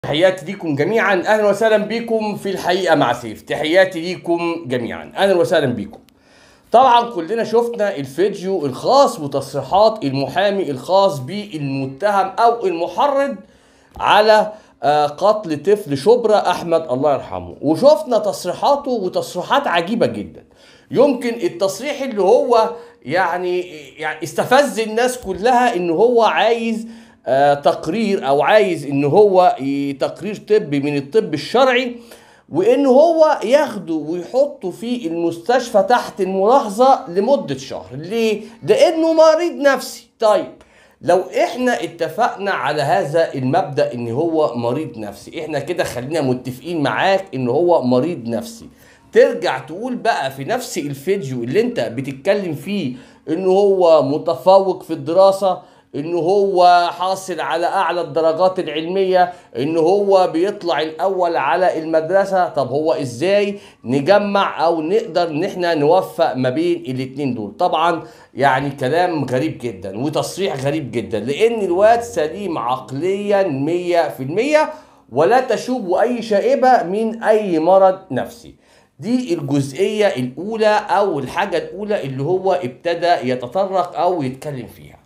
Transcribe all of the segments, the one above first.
تحياتي ليكم جميعا اهلا وسهلا بكم في الحقيقه مع سيف تحياتي ليكم جميعا اهلا وسهلا بكم طبعا كلنا شفنا الفيديو الخاص وتصريحات المحامي الخاص بالمتهم او المحرض على آه، قتل طفل شبرا احمد الله يرحمه وشفنا تصريحاته وتصريحات عجيبه جدا يمكن التصريح اللي هو يعني يعني استفز الناس كلها ان هو عايز آه، تقرير او عايز ان هو ي- تقرير طبي من الطب الشرعي وان هو ياخده ويحطه في المستشفى تحت الملاحظه لمده شهر ليه لانه مريض نفسي طيب لو احنا اتفقنا على هذا المبدا ان هو مريض نفسي احنا كده خلينا متفقين معاك ان هو مريض نفسي ترجع تقول بقى في نفس الفيديو اللي انت بتتكلم فيه ان هو متفوق في الدراسه ان هو حاصل على اعلى الدرجات العلميه ان هو بيطلع الاول على المدرسه طب هو ازاي نجمع او نقدر ان احنا نوفق ما بين الاتنين دول طبعا يعني كلام غريب جدا وتصريح غريب جدا لان الواد سليم عقليا 100% ولا تشوب اي شائبه من اي مرض نفسي دي الجزئيه الاولى او الحاجه الاولى اللي هو ابتدى يتطرق او يتكلم فيها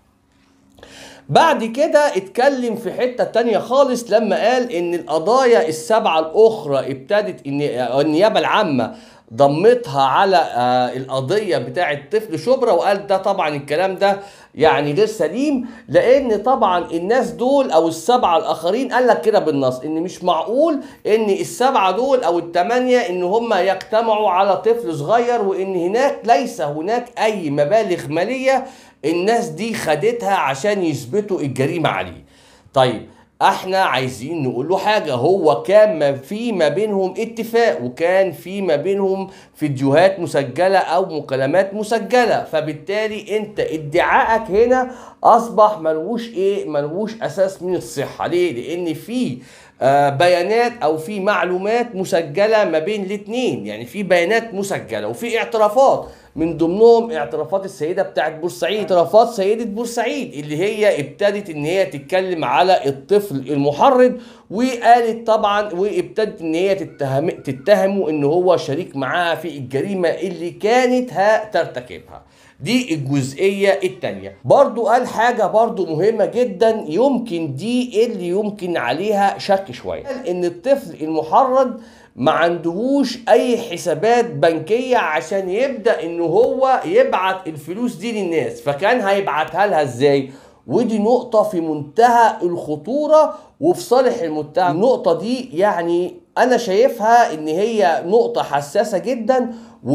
بعد كده اتكلم في حتة تانية خالص لما قال ان القضايا السبعة الاخرى ابتدت ان النيابة العامة ضمتها على آه، القضية بتاعة طفل شبرا وقال ده طبعا الكلام ده يعني غير سليم لان طبعا الناس دول او السبعة الاخرين قال لك كده بالنص ان مش معقول ان السبعة دول او الثمانية ان هم يجتمعوا على طفل صغير وان هناك ليس هناك اي مبالغ مالية الناس دي خدتها عشان يثبتوا الجريمة عليه طيب احنا عايزين نقول له حاجة هو كان ما في ما بينهم اتفاق وكان في ما بينهم فيديوهات مسجلة او مكالمات مسجلة فبالتالي انت ادعائك هنا اصبح ملوش ايه ملوش اساس من الصحة ليه لان في آه، بيانات او في معلومات مسجله ما بين الاثنين يعني في بيانات مسجله وفي اعترافات من ضمنهم اعترافات السيده بتاعت بورسعيد اعترافات سيده بورسعيد اللي هي ابتدت ان هي تتكلم على الطفل المحرض وقالت طبعا وابتدت ان هي تتهم تتهمه ان هو شريك معاها في الجريمه اللي كانت هترتكبها دي الجزئية التانية برضو قال حاجة برضو مهمة جدا يمكن دي اللي يمكن عليها شك شوية قال ان الطفل المحرض ما عندهوش اي حسابات بنكية عشان يبدأ ان هو يبعت الفلوس دي للناس فكان هيبعتها لها ازاي ودي نقطة في منتهى الخطورة وفي صالح المتهم النقطة دي يعني أنا شايفها إن هي نقطة حساسة جدا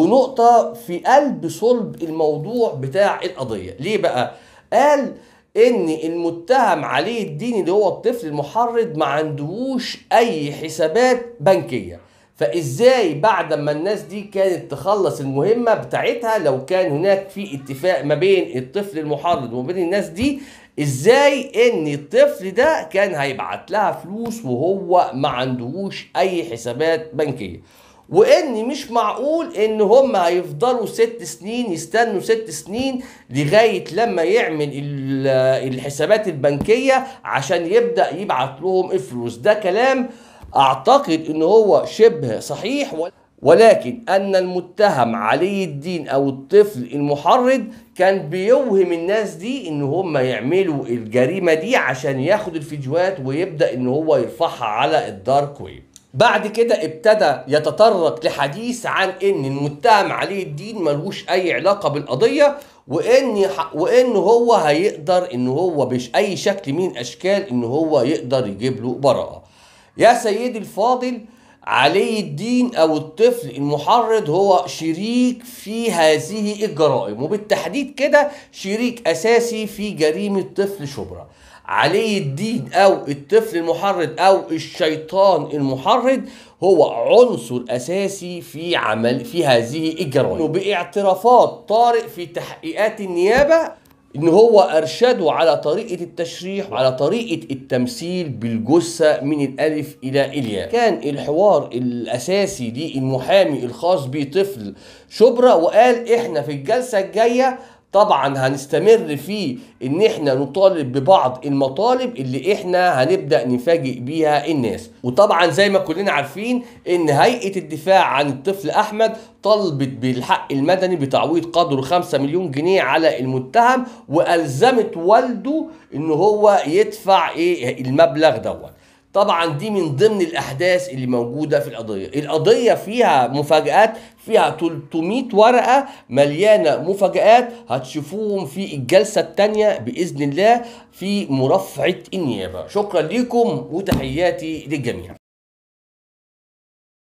ونقطة في قلب صلب الموضوع بتاع القضية ليه بقى؟ قال ان المتهم عليه الدين اللي هو الطفل المحرض ما عندهوش اي حسابات بنكيه فازاي بعد ما الناس دي كانت تخلص المهمه بتاعتها لو كان هناك في اتفاق ما بين الطفل المحرض وما بين الناس دي ازاي ان الطفل ده كان هيبعت لها فلوس وهو ما عندهوش اي حسابات بنكيه وان مش معقول ان هم هيفضلوا ست سنين يستنوا ست سنين لغايه لما يعمل ال- الحسابات البنكيه عشان يبدا يبعت لهم الفلوس ده كلام اعتقد ان هو شبه صحيح و- ولكن ان المتهم علي الدين او الطفل المحرض كان بيوهم الناس دي ان هم يعملوا الجريمه دي عشان ياخد الفيديوهات ويبدا ان هو يرفعها على الدارك ويب بعد كده ابتدى يتطرق لحديث عن ان المتهم علي الدين ملوش اي علاقه بالقضيه وان وان هو هيقدر ان هو مش اي شكل من الاشكال ان هو يقدر يجيب له براءه يا سيدي الفاضل علي الدين او الطفل المحرض هو شريك في هذه الجرائم وبالتحديد كده شريك اساسي في جريمه طفل شبرا علي الدين او الطفل المحرض او الشيطان المحرض هو عنصر اساسي في عمل في هذه الجرائم وباعترافات طارئ في تحقيقات النيابه ان هو ارشده على طريقه التشريح وعلى طريقه التمثيل بالجثه من الالف الى الياء كان الحوار الاساسي للمحامي الخاص بطفل شبرا وقال احنا في الجلسه الجايه طبعا هنستمر في ان احنا نطالب ببعض المطالب اللي احنا هنبدا نفاجئ بيها الناس وطبعا زي ما كلنا عارفين ان هيئه الدفاع عن الطفل احمد طلبت بالحق المدني بتعويض قدره 5 مليون جنيه على المتهم والزمت والده ان هو يدفع ايه المبلغ دوت طبعا دي من ضمن الاحداث اللي موجوده في القضيه القضيه فيها مفاجات فيها 300 ورقه مليانه مفاجات هتشوفوهم في الجلسه الثانيه باذن الله في مرافعه النيابه شكرا لكم وتحياتي للجميع